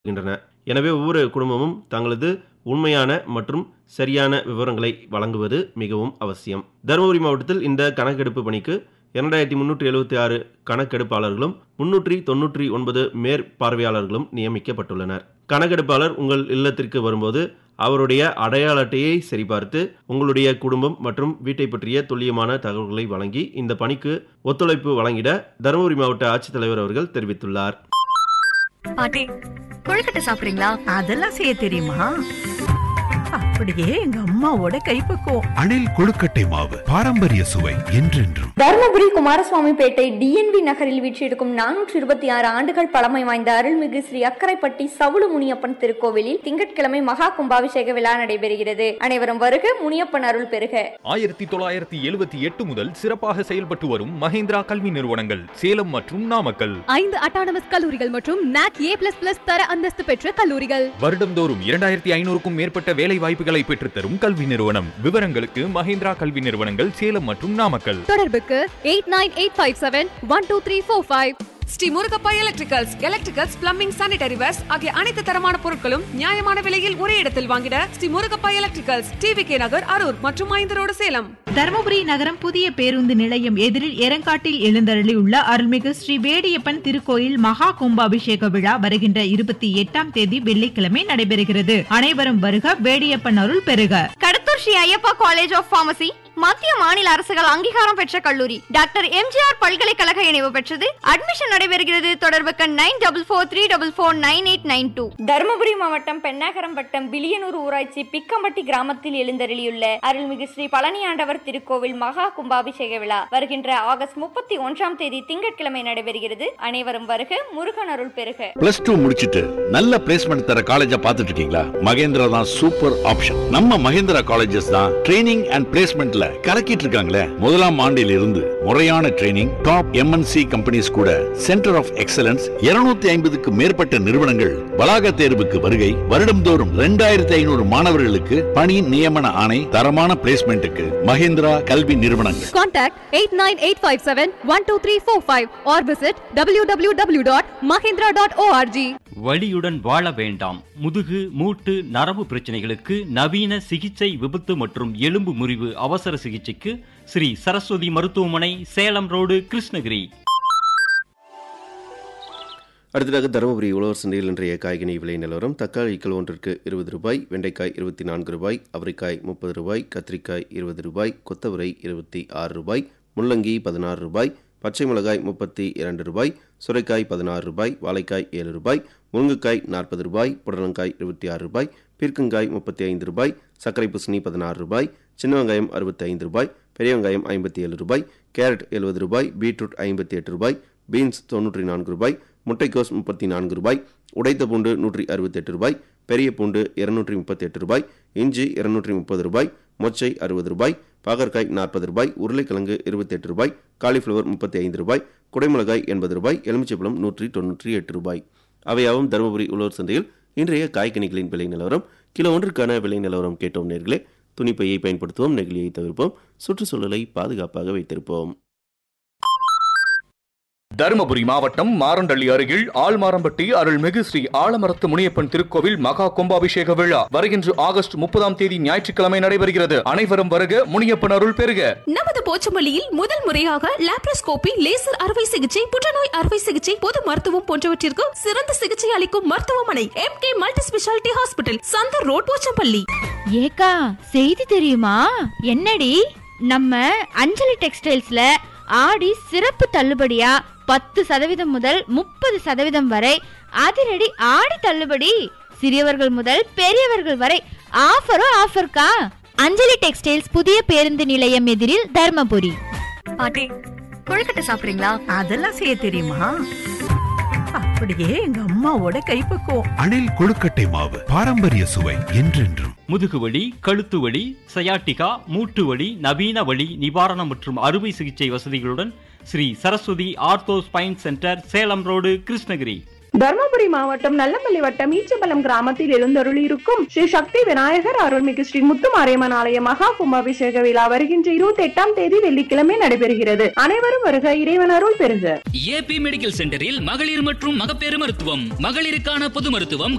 வருகின்றன எனவே ஒவ்வொரு குடும்பமும் தங்களது உண்மையான மற்றும் சரியான விவரங்களை வழங்குவது மிகவும் அவசியம் தருமபுரி மாவட்டத்தில் இந்த கணக்கெடுப்பு பணிக்கு இரண்டாயிரத்தி முன்னூற்றி எழுபத்தி ஆறு கணக்கெடுப்பாளர்களும் முன்னூற்றி தொன்னூற்றி ஒன்பது மேற்பார்வையாளர்களும் நியமிக்கப்பட்டுள்ளனர் கணக்கெடுப்பாளர் உங்கள் இல்லத்திற்கு வரும்போது அவருடைய அடையாள அட்டையை சரிபார்த்து உங்களுடைய குடும்பம் மற்றும் வீட்டை பற்றிய துல்லியமான தகவல்களை வழங்கி இந்த பணிக்கு ஒத்துழைப்பு வழங்கிட தருமபுரி மாவட்ட ஆட்சித்தலைவர் அவர்கள் தெரிவித்துள்ளார் பாட்டி கொழுக்கட்டை சாப்பிடுறீங்களா அதெல்லாம் செய்ய தெரியுமா அப்படியே எங்க அம்மாவோட கைப்பக்குவம் அணில் கொழுக்கட்டை மாவு பாரம்பரிய சுவை என்றென்றும் தருமபுரி குமாரசுவாமிப்பேட்டை டிஎன்வி நகரில் வீற்றிருக்கும் நானூற்றி இருபத்தி ஆறு ஆண்டுகள் பழமை வாய்ந்த அருள்மிகு ஸ்ரீ அக்கரைப்பட்டி சவுளு முனியப்பன் திருக்கோவிலில் திங்கட்கிழமை மகா கும்பாபிஷேக விழா நடைபெறுகிறது அனைவரும் வருக முனியப்பன் அருள் பெறுக ஆயிரத்தி தொள்ளாயிரத்தி எழுபத்தி எட்டு முதல் சிறப்பாக செயல்பட்டு வரும் மஹேந்திரா கல்வி நிறுவனங்கள் சேலம் மற்றும் நாமக்கல் ஐந்து அட்டானமஸ் கல்லூரிகள் மற்றும் நாக் ஏ பிளஸ் பிளஸ் தர அந்தஸ்து பெற்ற கல்லூரிகள் வருடந்தோறும் இரண்டாயிரத்தி ஐநூறுக்கும் மேற்பட்ட வேலை வாய்ப்புகளை பெற்றுத்தரும் கல்வி நிறுவனம் விவரங்களுக்கு மஹேந்திரா கல்வி நிறுவனங்கள் சேலம் மற்றும் நாமக்கல் தொடர்புக்கு eight nine eight five seven one two three four five Sri Murugappa electricals electricals plumbing sanitary wares ஆகிய அனைத்து தரமான பொருட்களும் நியாயமான விலையில் ஒரே இடத்தில் வாங்கிட Sri Murugappa electricals TV K Nagar Harur மற்றும் ஐந்தரோடு சேலம் தருமபுரி நகரம் புதிய பேருந்து நிலையம் எதிரில் எரங்காட்டில் எழுந்தருளியுள்ள அருள்மிகு ஸ்ரீ வேடியப்பன் திருக்கோயில் மகா கும்பாபிஷேக விழா வருகின்ற இருபத்தி எட்டாம் தேதி வெள்ளிக்கிழமை நடைபெறுகிறது அனைவரும் வருக வேடியப்பன் அருள் பெறுக Kadathur Sri Ayyappa college of pharmacy மத்திய மாநில அரசுகள் அங்கீகாரம் பெற்ற கல்லூரி டாக்டர் எம்ஜிஆர் பல்கலைக்கழக இணைவு பெற்றது அட்மிஷன் நடைபெறுகிறது தொடர்புக்கு nine double four three double four nine eight nine two Dharmapuri மாவட்டம் பெண்ணாகரம் வட்டம் பிலியனூர் ஊராட்சி பிக்கம்பட்டி கிராமத்தில் எழுந்தருளியுள்ள அருள்மிகு ஸ்ரீ பழனி ஆண்டவர் திருக்கோவில் மகா கும்பாபிஷேக விழா வருகின்ற ஆகஸ்ட் முப்பத்தி ஒன்றாம் தேதி திங்கட்கிழமை நடைபெறுகிறது அனைவரும் வருக முருகன் அருள் பெறுக பிளஸ் டூ முடிச்சிட்டு நல்ல பிளேஸ்மெண்ட் தர காலேஜா பார்த்துட்டு இருக்கீங்களா மகேந்திரா தான் சூப்பர் ஆப்ஷன் நம்ம மகேந்திரா காலேஜஸ் தான் ட்ரைனிங் அண்ட் பிளேஸ்மெண்ட்ல கலக்கிட்டு இருக்காங்களே முதலாம் ஆண்டில் இருந்து முறையான ட்ரைனிங் டாப் எம்என்சி கம்பெனிஸ் கூட சென்டர் ஆஃப் எக்ஸலன்ஸ் 250 ஐம்பதுக்கு மேற்பட்ட நிறுவனங்கள் வளாக தேர்வுக்கு வருகை வருடம்தோறும் ரெண்டாயிரத்தி ஐநூறு மாணவர்களுக்கு பணி நியமன ஆணை தரமான பிளேஸ்மெண்ட்டுக்கு மகேந்திரா கல்வி நிறுவனங்கள் contact eight nine eight five seven one two three four five or visit W W W dot Mahendra dot ORG வலியுடன் வாழ வேண்டாம் முதுகு மூட்டு நரம்பு பிரச்சனைகளுக்கு நவீன சிகிச்சை விபத்து மற்றும் எலும்பு முறிவு அவசர சிகிச்சைக்கு ஸ்ரீ சரஸ்வதி மருத்துவமனை சேலம் ரோடு கிருஷ்ணகிரி அடுத்ததாக தருமபுரி உழவர் சந்தையில் இன்றைய காய்கனி விலை நிலவரம் தக்காளி கிலோ ஒன்றிற்கு இருபது ரூபாய் வெண்டைக்காய் இருபத்தி நான்கு ரூபாய் அவரைக்காய் முப்பது ரூபாய் கத்திரிக்காய் இருபது ரூபாய் கொத்தவரை இருபத்தி ஆறு ரூபாய் முள்ளங்கி பதினாறு ரூபாய் பச்சை மிளகாய் முப்பத்தி இரண்டு ரூபாய் சுரைக்காய் பதினாறு ரூபாய் வாழைக்காய் ஏழு ரூபாய் முருங்கைக்காய் நாற்பது ரூபாய் புடலங்காய் இருபத்தி ஆறு ரூபாய் பீர்க்கங்காய் முப்பத்தி ஐந்து ரூபாய் சர்க்கரை பூசணி பதினாறு ரூபாய் சின்ன வெங்காயம் அறுபத்தி ஐந்து ரூபாய் பெரிய வெங்காயம் ஐம்பத்தி ஏழு ரூபாய் கேரட் எழுபது ரூபாய் பீட்ரூட் ஐம்பத்தி எட்டு ரூபாய் பீன்ஸ் தொண்ணூற்றி நான்கு ரூபாய் முட்டைக்கோஸ் முப்பத்தி நான்கு ரூபாய் உடைத்த பூண்டு நூற்றி அறுபத்தெட்டு ரூபாய் பெரிய பூண்டு இருநூற்றி முப்பத்தி எட்டு ரூபாய் இஞ்சி இருநூற்றி முப்பது ரூபாய் மொச்சை அறுபது ரூபாய் பாகற்காய் நாற்பது ரூபாய் உருளைக்கிழங்கு இருபத்தெட்டு ரூபாய் காலிஃப்ளவர் முப்பத்தி ஐந்து ரூபாய் குடைமிளகாய் எண்பது ரூபாய் எலுமிச்சைப்பழம் நூற்றி தொண்ணூற்றி எட்டு ரூபாய் அவையாவும் தருமபுரி உழவர் சந்தையில் இன்றைய காய்கனிகளின் விலை நிலவரம் கிலோ ஒன்றுக்கான விலை நிலவரம் கேட்டோம் நேர்களே துணிப்பையை பயன்படுத்துவோம் நெகிழியை தவிர்ப்போம் சுற்றுச்சூழலை பாதுகாப்பாக வைத்திருப்போம் தருமபுரி மாவட்டம் மாரண்டள்ளி அருகில் ஆழ்மாரம்பட்டி அருள்மிகு ஸ்ரீ ஆலமரத்து முனியப்பன் திருக்கோவில் மகா கும்பாபிஷேக விழா வருகின்ற ஆகஸ்ட் முப்பதாம் தேதி ஞாயிற்றுக்கிழமை நடைபெறுகிறது அனைவரும் வருக முனியப்பன் அருள் பெறுக நமது போச்சம்பள்ளியில் முதல் முறையாக லாப்ரோஸ்கோபி லேசர் அறுவை சிகிச்சை புற்றுநோய் அறுவை சிகிச்சை பொது மருத்துவம் போன்றவற்றிற்கு சிறந்த சிகிச்சை அளிக்கும் மருத்துவமனை M K multi speciality hospital Chandar road Pochampalli ஏக்கா செய்தி தெரியுமா என்னடி நம்ம அஞ்சலி டெக்ஸ்டைல்ஸ்ல ஆடி சிறப்பு தள்ளுபடியா பத்து சதவீதம் முதல் முப்பது சதவீதம் வரை அதிரடி ஆடி தள்ளுபடி சிறியவர்கள் முதல் பெரியவர்கள் வரை ஆஃபரும் ஆஃபர்க்கா அஞ்சலி டெக்ஸ்டைல்ஸ் புதிய பேருந்து நிலையம் எதிரில் தர்மபுரி பாட்டி கொழுக்கட்டை சாப்பிடுறீங்களா அதெல்லாம் செய்ய தெரியுமா அப்படியே எங்க அம்மாவோட கைப்பக்குவம் அணில் கொழுக்கட்டை மாவு பாரம்பரிய சுவை என்றென்றும் முதுகுவலி கழுத்து வலி சயாட்டிகா மூட்டு வலி நவீன வலி நிவாரணம் மற்றும் அறுவை சிகிச்சை வசதிகளுடன் Sri Saraswathi ortho spine centre Salem road Krishnagiri Dharmapuri மாவட்டம் நல்லமல்லி வட்டம் ஈச்சபலம் கிராமத்தில் எழுந்தருளி இருக்கும் ஸ்ரீ சக்தி விநாயகர் அருள்மிகு ஸ்ரீ முத்துமாரியம்மன் ஆலய மகா கும்பாபிஷேக விழா வருகின்ற இருபத்தி எட்டாம் தேதி வெள்ளிக்கிழமை நடைபெறுகிறது அனைவரும் வருக இறைவன் அருள் பெறுக ஏபி மெடிக்கல் சென்டரில் மகளிர் மற்றும் மகப்பேறு மருத்துவம் மகளிருக்கான பொது மருத்துவம்